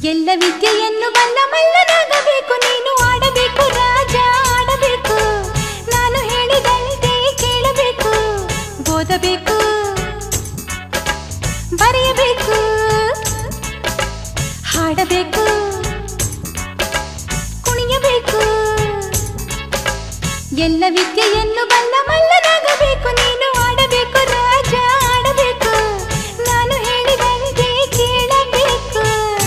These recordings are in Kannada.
ಎಲ್ಲ ವಿದ್ಯೆಯನ್ನು ಬಲ್ಲ ಮಲ್ಲನಾಗಬೇಕು ನೀನು ಆಡಬೇಕು ರಾಜ ಆಡಬೇಕು ನಾನು ಹೇಳಿದಂತೆ ಕೇಳಬೇಕು ಓದಬೇಕು ಬರೆಯಬೇಕು ಹಾಡಬೇಕು ಕುಣಿಯಬೇಕು ಎಲ್ಲ ವಿದ್ಯೆಯನ್ನು ಬಲ್ಲ ಮಲ್ಲನಾಗಬೇಕು ನೀನು ಆಡಬೇಕು ರಾಜ ಆಡಬೇಕು ನಾನು ಹೇಳಿದಂತೆ ಕೇಳಬೇಕು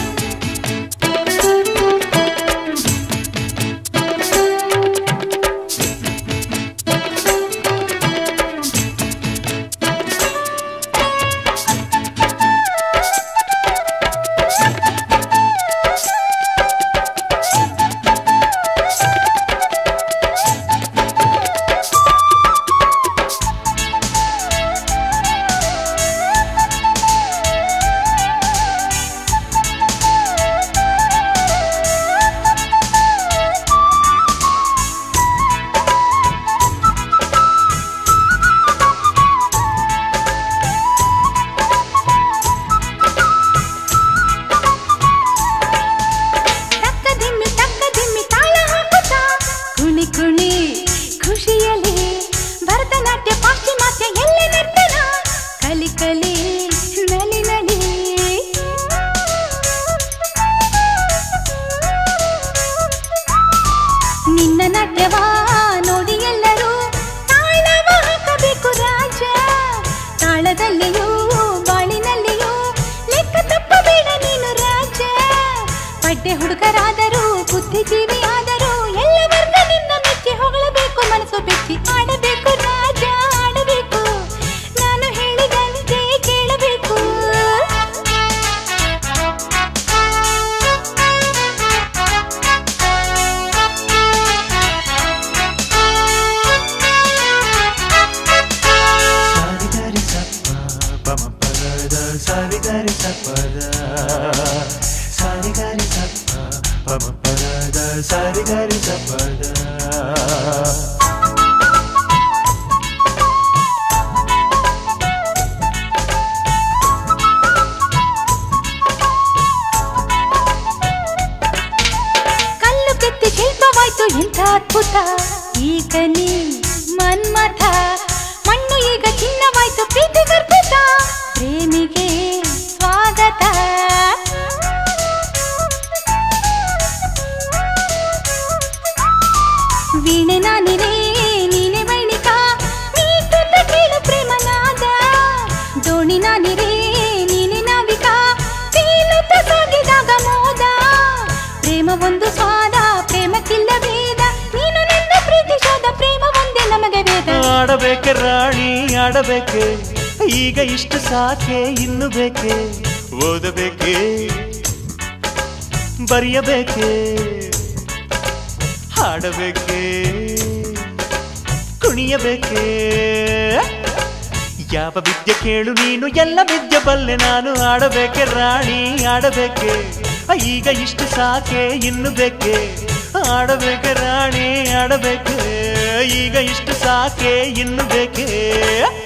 ತಕ್ಕ ದಿಮ್ಮಿ ತಕ್ಕ ದಿಮ್ಮಿ ತಾಳ ಹಾಕುತ್ತಾ ಕುಣಿ ಕುಣಿ ಖುಷಿಯಲಿ ಭರತನಾಟ್ಯ ಪಾಶ್ಚಿಮಾತ್ಯ ಎಲ್ಲ ನರ್ತನ ಕಲಿ ಕಲಿ ನಲಿ ನಲಿ ನಿನ್ನ ನಾಟ್ಯವ ನೋಡಿ ಎಲ್ಲರೂ ತಾಳವ ಹಾಕಬೇಕು ರಾಜ ತಾಳದಲ್ಲಿಯೂ ಬಾಳಿನಲ್ಲಿಯೂ ಲೆಕ್ಕ ತಪ್ಪಬೇಡ ನೀನು ರಾಜ ಪಡ್ಡೆ ಹುಡುಗರಾದರೂ ಬುದ್ಧಿಜೀವಿ ಆದರೂ ಎಲ್ಲ ವರ್ಗ ನಿನ್ನ ಮೆಚ್ಚಿ ಹೊಗಳಬೇಕು ಮನಸ್ಸು ಬೆಚ್ಚಿ ಆಡಬೇಕು ರಾಜ ಆಡಬೇಕು ನಾನು ಹೇಳಿದಂತೆ ಕೇಳಬೇಕು ಸಾರಿಗರಿ ಸಪ್ಪ ಪಮ ಪದ ಸಾರಿಗರಿ ಸಪ್ಪದ ಸಾರಿಗರಿ ಸಪ್ಪ ಪಮ ಪದ ಸಾರಿಗರಿ ಸಪ್ಪದ ಕಲ್ಲು ಕೆತ್ತಿ ಶಿಲ್ಪವಾಯ್ತು ಎಂಥ ಅದ್ಭುತ ಈಗ ನೀ ಮನ್ಮಥ ಮಣ್ಣು ಈಗ ಚಿನ್ನವಾಯ್ತು ಪ್ರೀತಿ ಗರ್ಭಿತ ಪ್ರೇಮಿಗೆ ಸ್ವಾಗತ ವೀಣೆ ನಾನಿರೇ ನೀನೆ ವೈಣಿಕ ನೀ ತುತ್ತ ಕೇಳು ಪ್ರೇಮನಾದ ದೋಣಿ ನಾನಿರೇ ನೀನೆ ನಾವಿಕ ತೇಲುತ್ತ ಸಾಗಿದಾಗ ಮೋದ ಪ್ರೇಮ ಒಂದು ಸ್ವಾದ ಪ್ರೇಮಕ್ಕಿಲ್ಲ ಭೇದ ನೀನು ನನ್ನ ಪ್ರೀತಿಸೋದ ಪ್ರೇಮ ಒಂದೇ ನಮಗೆ ವೇದ ಆಡಬೇಕೆ ರಾಣಿ ಆಡಬೇಕೆ ಈಗ ಇಷ್ಟು ಸಾಕೆ ಇನ್ನು ಬೇಕೆ ಓದಬೇಕೆ ಬರೆಯಬೇಕೆ ಹಾಡಬೇಕೆ ಕುಣಿಯಬೇಕೆ ಯಾವ ವಿದ್ಯೆ ಕೇಳು ನೀನು ಎಲ್ಲ ವಿದ್ಯೆ ಬಲ್ಲೆ ನಾನು ಆಡಬೇಕೆ ರಾಣಿ ಆಡಬೇಕೆ ಈಗ ಇಷ್ಟು ಸಾಕೆ ಇನ್ನು ಬೇಕೆ ಆಡಬೇಕೆ ರಾಣಿ ಆಡಬೇಕೆ ಈಗ ಇಷ್ಟು ಸಾಕೆ ಇನ್ನು ಬೇಕೆ